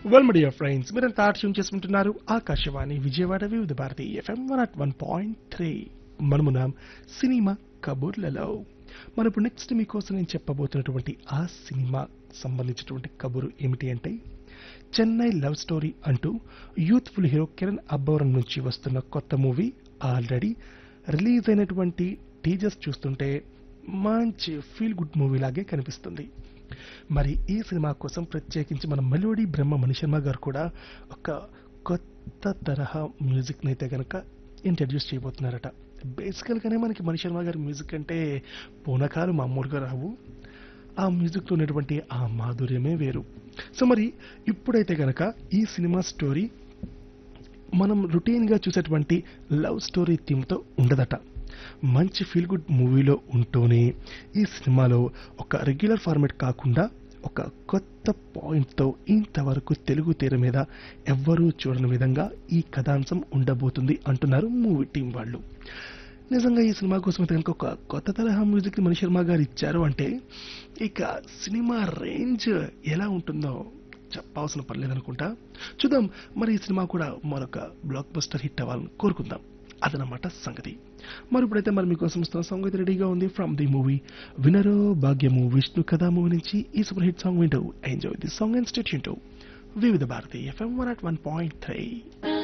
well my dear friends మీరంతా ఆటం చేసుకుంటున్నారు Akashvani Vijayawada Vividh Bharati FM one at one point three మనమున్నాం సినిమా కబుర్లలో మన ఇప్పుడు నెక్స్ట్ మీకోసం నేను చెప్పబోతున్నటువంటి ఆ సినిమా సంబంధించినటువంటి కబురు ఏమిటి అంటే చెన్నై లవ్ స్టోరీ అంటూ యూత్ఫుల్ హీరో కిరణ్ అబ్బవరం నుంచి వస్తున్న కొత్త మూవీ ఆల్రెడీ రిలీజ్ అయినటువంటి టీజర్స్ చూస్తుంటే మంచి ఫీల్ గుడ్ మూవీ లాగే కనిపిస్తుంది మరి ఈ సినిమా కోసం ప్రత్యేకించి మన మెలోడీ బ్రహ్మ మణిశర్మ గారు కూడా ఒక కొత్త తరహా మ్యూజిక్ని అయితే కనుక ఇంట్రడ్యూస్ చేయబోతున్నారట బేసికల్గానే మనకి మణిశర్మ గారి మ్యూజిక్ అంటే పూనకాలు మామూలుగా రావు ఆ మ్యూజిక్లో ఉన్నటువంటి ఆ మాధుర్యమే వేరు సో మరి ఇప్పుడైతే గనక ఈ సినిమా స్టోరీ మనం రొటీన్గా చూసేటువంటి లవ్ స్టోరీ థీమ్తో ఉండదట మంచి ఫీల్ గుడ్ మూవీలో ఉంటూనే ఈ సినిమాలో ఒక రెగ్యులర్ ఫార్మేట్ కాకుండా ఒక కొత్త పాయింట్తో ఇంతవరకు తెలుగు తెర మీద ఎవ్వరూ చూడని విధంగా ఈ కథాంశం ఉండబోతుంది అంటున్నారు మూవీ టీం వాళ్ళు నిజంగా ఈ సినిమా కోసం అయితే కనుక ఒక కొత్త తరహా మ్యూజిక్ మణి శర్మ గారు ఇచ్చారు అంటే ఇక సినిమా రేంజ్ ఎలా ఉంటుందో చెప్పాల్సిన పర్లేదు అనుకుంటా చూద్దాం మరి ఈ సినిమా కూడా మరొక బ్లాక్ బస్టర్ హిట్ అవ్వాలని కోరుకుందాం అదనమాట సంగతి మరి ఇప్పుడైతే మరి మీకోసం ఇస్తున్న సాంగ్ అయితే రెడీగా ఉంది ఫ్రమ్ ది మూవీ వినరో భాగ్యము విష్ణు కథా మూవీ నుంచి ఈ సూపర్ హిట్ సాంగ్ వింటూ enjoy the song and state Vividh Bharati FM one at one point three